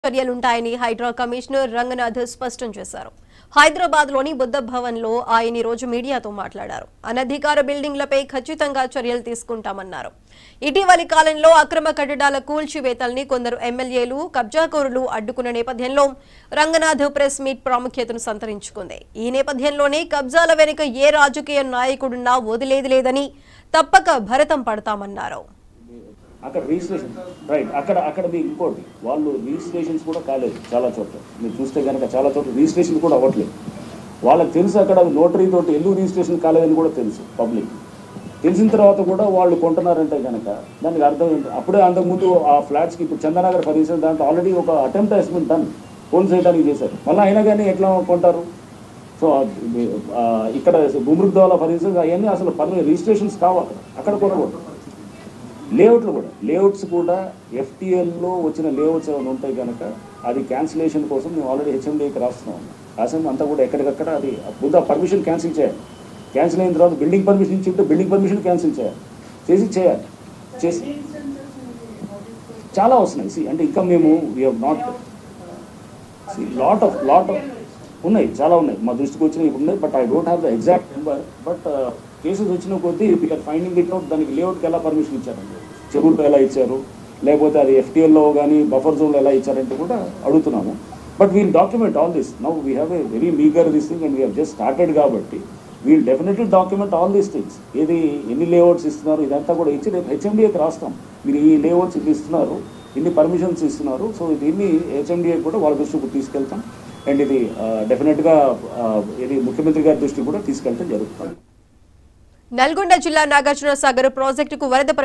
చర్యలుంటాయని Hydraa commissioner Ranganath స్పష్టం చేశారు హైదరాబాద్ లోని బుద్ధ భవన్ లో ఆయన ఈ రోజు మీడియాతో మాట్లాడారు అనధికార బిల్డింగ్లపై ఖచ్చితంగా చర్యలు తీసుకుంటామన్నారు ఇటీవలి కాలంలో అక్రమ కట్టడాల కూల్చివేతల్ని కొందరు ఎమ్మెల్యేలు కబ్జాకోరులు అడ్డుకున్న నేపథ్యంలో రంగనాథ్ ప్రెస్ మీట్ ప్రాముఖ్యతను సంతరించుకుంది ఈ నేపథ్యంలోనే కబ్జాల వెనుక ఏ రాజకీయ నాయకుడున్నా వదిలేది లేదని తప్పక భరతం పడతామన్నారు అక్కడ రిజిస్ట్రేషన్ రైట్ అక్కడ అక్కడ మీకు ఇంకోటి వాళ్ళు రిజిస్ట్రేషన్స్ కూడా కాలేదు చాలా చోట్ల మీరు చూస్తే కనుక చాలా చోట్ల రిజిస్ట్రేషన్ కూడా అవ్వట్లేదు వాళ్ళకి తెలుసు అక్కడ నోటరీ తోటి ఎందుకు రిజిస్ట్రేషన్ కాలేదని కూడా తెలుసు పబ్లిక్ తెలిసిన తర్వాత కూడా వాళ్ళు కొంటున్నారంటే కనుక దానికి అర్థం ఏంటి అప్పుడే అంతకుముందు ఆ ఫ్లాట్స్కి ఇప్పుడు చందనగర్ ఫర్ ఇన్స్టెన్స్ దాంట్లో ఆల్రెడీ ఒక అటెంప్ట్ హెస్మెంట్ డన్ ఫోన్ చేయడానికి చేశారు మళ్ళీ అయినా కానీ ఎట్లా కొంటారు సో ఆ, ఇక్కడ గుమ్రుద్వాల ఫర్ ఇన్స్టెన్స్ అవన్నీ అసలు పర్మిట్ రిజిస్ట్రేషన్స్ కావు అక్కడ అక్కడ కొనకూడదు లేఅవుట్లు కూడా లేఅవుట్స్ కూడా ఎఫ్టీఎల్లో వచ్చిన లేఅవుట్స్ ఏమైనా ఉంటాయి కనుక అది క్యాన్సిలేషన్ కోసం మేము ఆల్రెడీ హెచ్ఎండికి రాస్తున్నాం రాసాం అంతా కూడా ఎక్కడికక్కడ అది ముందు ఆ పర్మిషన్ క్యాన్సిల్ చేయాలి క్యాన్సిల్ అయిన తర్వాత బిల్డింగ్ పర్మిషన్ ఇచ్చి ఉంటే బిల్డింగ్ పర్మిషన్ క్యాన్సిల్ చేయాలి చేసి చేయాలి చేసి చాలా వస్తున్నాయి సి అంటే ఇంకా మేము we not lot of lot of ఉన్నాయి చాలా ఉన్నాయి మా దృష్టికి వచ్చినవి ఇప్పుడు ఉన్నాయి but I don't have the exact number but cases వచ్చిన కొద్దీ వీఆర్ ఫైండింగ్ ఇట్ అవుట్ దానికి లేఅవుట్కి ఎలా పర్మిషన్ ఇచ్చారండి చెరువులతో ఎలా ఇచ్చారు లేకపోతే అది ఎఫ్టీఎల్లో కానీ బఫర్ జోన్లో ఎలా ఇచ్చారంటే కూడా అడుగుతున్నాము but we'll document all this now we have a very meagre this thing and we have just started కాబట్టి we'll definitely document all these things ఏది ఎన్ని లేఅవుట్స్ ఇస్తున్నారు ఇదంతా కూడా ఇచ్చి రేపు హెచ్ఎండిఏకి రాస్తాం మీరు ఈ లేఅవుట్స్ ఇది ఇస్తున్నారు ఇన్ని పర్మిషన్స్ ఇస్తున్నారు సో దీన్ని హెచ్ఎండిఏ కూడా వాళ్ళ దృష్టికి తీసుకెళ్తాం అండ్ ఇది డెఫినెట్గా ఇది ముఖ్యమంత్రి గారి దృష్టికి కూడా తీసుకెళ్ళటం జరుగుతుంది నల్గొండ జిల్లా నాగార్జున సాగర్ ప్రాజెక్టుకు వరద